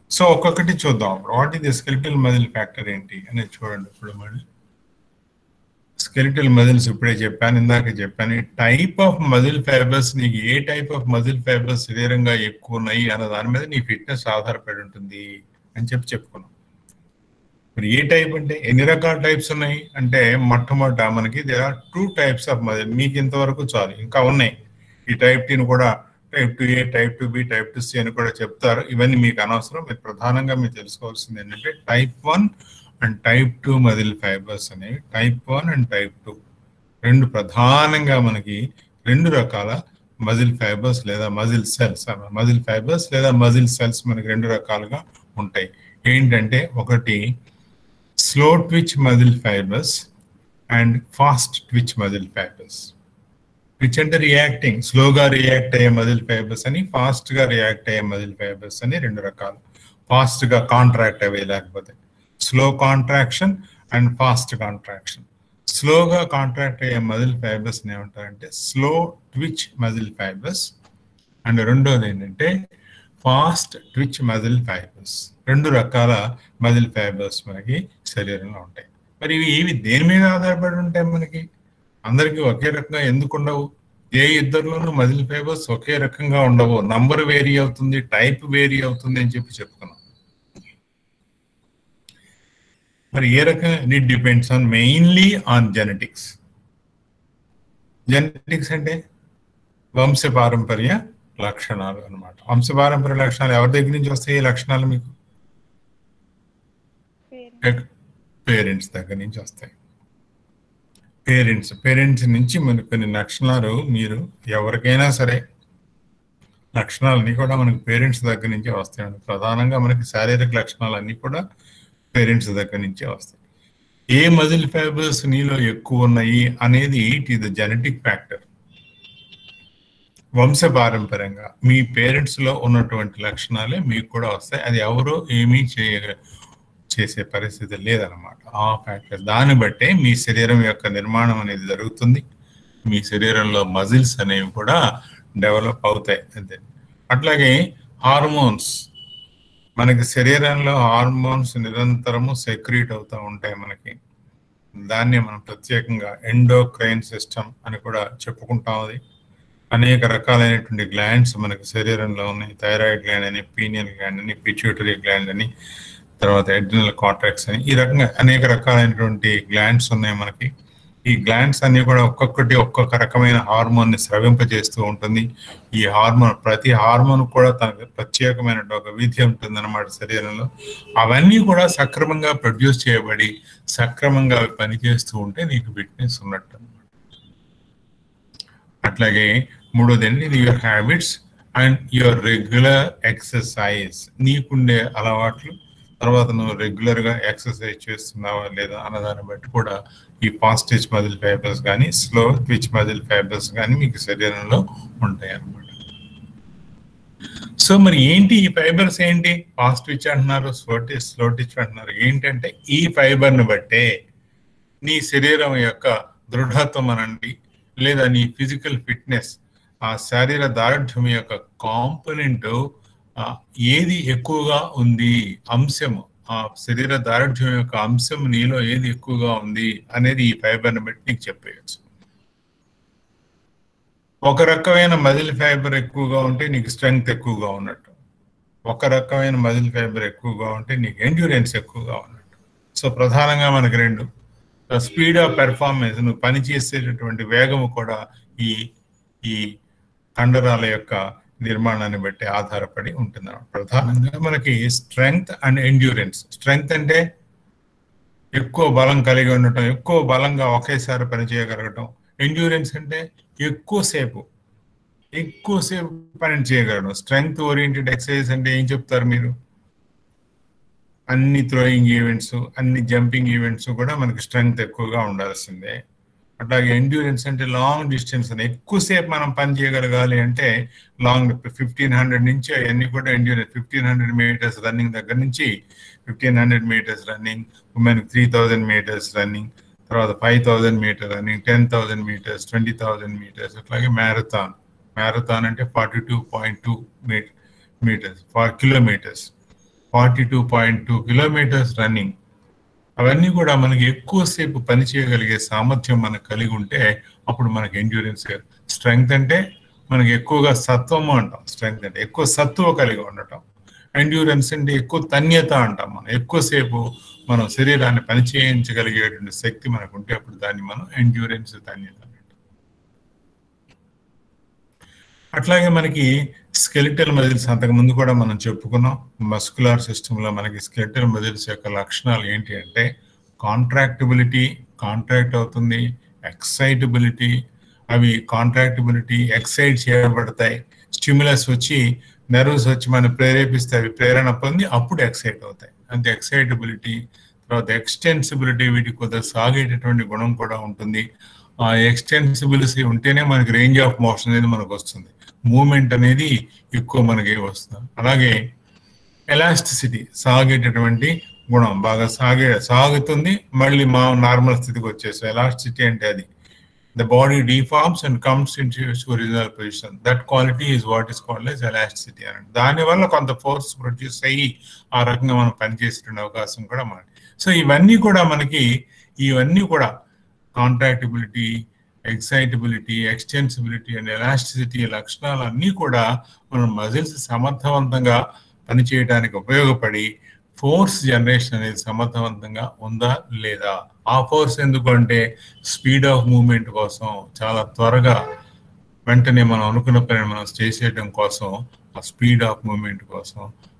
so ఒక్కొక్కటి చూద్దాం what ఇది స్కెలిటల్ మజిల్ ఫ్యాక్టర్ ఏంటి అనేది చూడండి ఇప్పుడు మళ్ళీ స్కెలిటల్ మజిల్స్ ఇప్పుడే చెప్పాను ఇందాక చెప్పాను టైప్ ఆఫ్ మజిల్ ఫైబర్స్ నీకు ఏ టైప్ ఆఫ్ మజిల్ ఫైబర్స్ శరీరంగా ఎక్కువ ఉన్నాయి అన్న దాని మీద నీ ఫిట్నెస్ ఆధారపడి ఉంటుంది అని చెప్పి చెప్పుకున్నాం మరి ఏ టైప్ అంటే ఎన్ని రకాల టైప్స్ ఉన్నాయి అంటే మొట్టమొదట మనకి there are two types of muscle మీకు ఇంతవరకు చాలు ఇంకా ఉన్నాయి ఈ టైప్ టీని కూడా type two A type two B type two C అని కూడా చెప్తారు ఇవన్నీ మీకు అనవసరం మీరు ప్రధానంగా మీరు తెలుసుకోవాల్సింది ఏంటంటే type one and type two muscle fibres అనేవి type one and type two రెండు ప్రధానంగా మనకి రెండు రకాల మజిల్ ఫైబర్స్ లేదా మజిల్ సెల్స్ మజిల్ ఫైబర్స్ లేదా మజిల్ సెల్స్ మనకి రెండు రకాలుగా ఉంటాయి ఏంటంటే ఒకటి slow twitch muscle fibres and fast twitch muscle fibres twitch అంటే రియాక్టింగ్ స్లోగా రియాక్ట్ అయ్యే మజిల్ ఫైబర్స్ అని ఫాస్ట్ గా రియాక్ట్ అయ్యే మజిల్ ఫైబర్స్ అని రెండు రకాలు ఫాస్ట్ గా కాంట్రాక్ట్ అయ్యే లేకపోతే slow contraction and fast contraction స్లోగా కాంట్రాక్ట్ అయ్యే మజిల్ ఫైబర్స్ ఏమంటారంటే slow twitch muscle fibres and రెండోది ఏంటంటే ఫాస్ట్ ట్విచ్ మజిల్ ఫైబర్స్ రెండు రకాల మజిల్ ఫైబర్స్ మనకి శరీరంలో ఉంటాయి మరి ఇవి ఇవి దేని మీద ఆధారపడి ఉంటాయి మనకి అందరికీ ఒకే రకంగా ఎందుకు ఉండవు ఏ ఇద్దరిలోనూ మజిల్ ఫైబర్స్ ఒకే రకంగా ఉండవు నంబర్ వేరీ అవుతుంది టైప్ వేరీ అవుతుంది అని చెప్పి చెప్పుకున్నాం మరి ఏ రకంగా it depends on mainly on genetics genetics అంటే వంశ పారంపర్య లక్షణాలు అనమాట వంశ పారంపర్య లక్షణాలు ఎవరి దగ్గర నుంచి వస్తాయి ఈ లక్షణాలు మీకు పేరెంట్స్ దగ్గర నుంచి వస్తాయి పేరెంట్స్ పేరెంట్స్ నుంచి మనకు కొన్ని లక్షణాలు మీరు ఎవరికైనా సరే లక్షణాలన్నీ కూడా మనకి పేరెంట్స్ దగ్గర నుంచే వస్తాయండి ప్రధానంగా మనకి శారీరక లక్షణాలు అన్నీ కూడా పేరెంట్స్ దగ్గర నుంచే వస్తాయి ఏ మజిల్ ఫైబర్స్ నీలో ఎక్కువ ఉన్నాయి అనేది it is the genetic factor వంశ పారంపర్యంగా మీ పేరెంట్స్ లో ఉన్నటువంటి లక్షణాలే మీకు కూడా వస్తాయి అది ఎవరో ఏమీ చేయ చేసే పరిస్థితి లేదనమాట ఆ ఫ్యాక్టర్ దాన్ని బట్టే మీ శరీరం యొక్క నిర్మాణం అనేది జరుగుతుంది మీ శరీరంలో మజిల్స్ అనేవి కూడా డెవలప్ అవుతాయి అంతే అట్లాగే హార్మోన్స్ మనకి శరీరంలో హార్మోన్స్ నిరంతరము సెక్రీట్ అవుతూ ఉంటాయి మనకి దాన్ని మనం ప్రత్యేకంగా ఎండోక్రైన్ సిస్టమ్ అని కూడా చెప్పుకుంటాం అది అనేక రకాలైనటువంటి గ్లాండ్స్ మనకి శరీరంలో ఉన్నాయి థైరాయిడ్ గ్లాండ్ అని పీనియల్ గ్లాండ్ అని పిచ్యూటరీ గ్లాండ్ అని తర్వాత ఎడ్రినల్ కాంట్రాక్ట్స్ అని ఈ రకంగా అనేక రకాలైనటువంటి గ్లాండ్స్ ఉన్నాయి మనకి ఈ గ్లాండ్స్ అన్ని కూడా ఒక్కొక్కటి ఒక్కొక్క రకమైన హార్మోన్ ని స్రవింపజేస్తూ ఉంటుంది ఈ హార్మోన్ ప్రతి హార్మోన్ కూడా తనకు ప్రత్యేకమైన ఒక విధి ఉంటుంది అనమాట శరీరంలో అవన్నీ కూడా సక్రమంగా ప్రొడ్యూస్ చేయబడి సక్రమంగా అవి పనిచేస్తూ ఉంటే నీకు ఫిట్నెస్ ఉన్నట్టు అనమాట అట్లాగే మూడోది ఏంటి your habits and your regular exercise నీకుండే అలవాట్లు తర్వాత నువ్వు రెగ్యులర్ గా ఎక్సర్సైజ్ చేస్తున్నావా లేదా అన్నదాన్ని బట్టి కూడా ఈ ఫాస్ట్ ట్విచ్ మజిల్ ఫైబర్స్ కానీ స్లో ట్విచ్ మజిల్ ఫైబర్స్ కానీ మీకు శరీరంలో ఉంటాయి అన్నమాట సో మరి ఏంటి ఈ ఫైబర్స్ ఏంటి ఫాస్ట్ ట్విచ్ అంటున్నారు స్లో ట్విచ్ స్లో ట్విచ్ అంటున్నారు ఏంటంటే ఈ ఫైబర్ ని బట్టే నీ శరీరం యొక్క దృఢత్వం అనండి లేదా నీ ఫిజికల్ ఫిట్నెస్ ఆ శారీర దారుఢ్యం యొక్క కాంపనెంట్ ఏది ఎక్కువగా ఉంది అంశము ఆ శరీర దారుఢ్యం యొక్క అంశం నీలో ఏది ఎక్కువగా ఉంది అనేది ఈ ఫైబర్ని బట్టి నీకు చెప్పేయచ్చు ఒక రకమైన మజిల్ ఫైబర్ ఎక్కువగా ఉంటే నీకు స్ట్రెంగ్త్ ఎక్కువగా ఉన్నట్టు ఒక రకమైన మజిల్ ఫైబర్ ఎక్కువగా ఉంటే నీకు ఎండ్యూరెన్స్ ఎక్కువగా ఉన్నట్టు సో ప్రధానంగా మనకి రెండు స్పీడ్ ఆఫ్ పెర్ఫార్మెన్స్ నువ్వు పనిచేసేటటువంటి వేగము కూడా ఈ ఈ కండరాల యొక్క నిర్మాణాన్ని బట్టి ఆధారపడి ఉంటుంది ప్రధానంగా మనకి స్ట్రెంగ్త్ అండ్ ఎండ్యూరెన్స్ స్ట్రెంగ్త్ అంటే ఎక్కువ బలం కలిగి ఉండటం ఎక్కువ బలంగా ఒకేసారి పనిచేయగలగటం ఎండ్యూరెన్స్ అంటే ఎక్కువసేపు ఎక్కువసేపు పని చేయగలడం స్ట్రెంగ్త్ ఓరియంటెడ్ ఎక్సర్సైజ్ అంటే ఏం చెప్తారు మీరు అన్ని థ్రోయింగ్ ఈవెంట్స్ అన్ని జంపింగ్ ఈవెంట్స్ కూడా మనకి స్ట్రెంగ్త్ ఎక్కువగా ఉండాల్సిందే అట్లాగే ఎండ్యూరెన్స్ అంటే లాంగ్ డిస్టెన్స్ అని ఎక్కువసేపు మనం పని చేయగలగాలి అంటే లాంగ్ ఫిఫ్టీన్ హండ్రెడ్ నుంచి అవన్నీ కూడా endurance fifteen hundred metres running దగ్గర నుంచి fifteen hundred metres running women three thousand metres running తర్వాత five thousand metre running ten thousand metres twenty thousand metres అట్లాగే మ్యారథాన్ మ్యారథాన్ అంటే forty two point two metres for kilometres forty two point two kilometres running అవన్నీ కూడా మనకి ఎక్కువసేపు పని చేయగలిగే సామర్థ్యం మనకు కలిగి ఉంటే అప్పుడు మనకి ఎండ్యూరెన్స్ స్ట్రెంగ్త్ అంటే మనకి ఎక్కువగా సత్వము అంటాం స్ట్రెంగ్త్ అంటే ఎక్కువ సత్తువ కలిగి ఉండటం ఎండ్యూరెన్స్ అంటే ఎక్కువ తన్యత అంటాం మనం ఎక్కువసేపు మనం శరీరాన్ని పని చేయించగలిగేటువంటి శక్తి మనకు ఉంటే అప్పుడు దాన్ని మనం ఎండ్యూరెన్స్ తన్యత అంటాం అట్లాగే మనకి స్కెలిటల్ మజిల్స్ అంతకు ముందు కూడా మనం చెప్పుకున్నాం మస్కులార్ సిస్టంలో మనకి స్కెలిటల్ మజిల్స్ యొక్క లక్షణాలు ఏంటి అంటే కాంట్రాక్టబిలిటీ కాంట్రాక్ట్ అవుతుంది ఎక్సైటబిలిటీ అవి కాంట్రాక్టబిలిటీ ఎక్సైట్ చేయబడతాయి స్టిమ్యులస్ వచ్చి నర్వ్స్ వచ్చి మనం ప్రేరేపిస్తే అవి ప్రేరణ పొంది అప్పుడు ఎక్సైట్ అవుతాయి అంతే ఎక్సైటబిలిటీ తర్వాత ఎక్స్టెన్సిబిలిటీ వీటికి కొద్దిగా సాగేటటువంటి గుణం కూడా ఉంటుంది ఆ ఎక్స్టెన్సిబిలిటీ ఉంటేనే మనకి రేంజ్ ఆఫ్ మోషన్ అనేది మనకు వస్తుంది మూమెంట్ అనేది ఎక్కువ మనకి వస్తుంది అలాగే ఎలాస్టిసిటీ సాగేటటువంటి గుణం బాగా సాగే సాగుతుంది మళ్ళీ మా నార్మల్ స్థితికి వచ్చేసి ఎలాస్టిసిటీ అంటే అది the body deforms and comes in original position that quality is what is called as elasticity అని దానివల్ల కొంత ఫోర్స్ ప్రొడ్యూస్ అయ్యి ఆ రకంగా మనం పనిచేసే అవకాశం కూడా మనకి సో ఇవన్నీ కూడా మనకి ఇవన్నీ కూడా contractability excitability extensibility and elasticity లక్షణాలన్నీ కూడా మన మజిల్స్ సమర్థవంతంగా పనిచేయడానికి ఉపయోగపడి ఫోర్స్ జనరేషన్ అనేది సమర్థవంతంగా ఉందా లేదా ఆ ఫోర్స్ ఎందుకు అంటే స్పీడ్ ఆఫ్ మూమెంట్ కోసం చాలా త్వరగా వెంటనే మనం అనుకున్న పని మనం చేసేయడం కోసం ఆ స్పీడ్ ఆఫ్ మూమెంట్ కోసం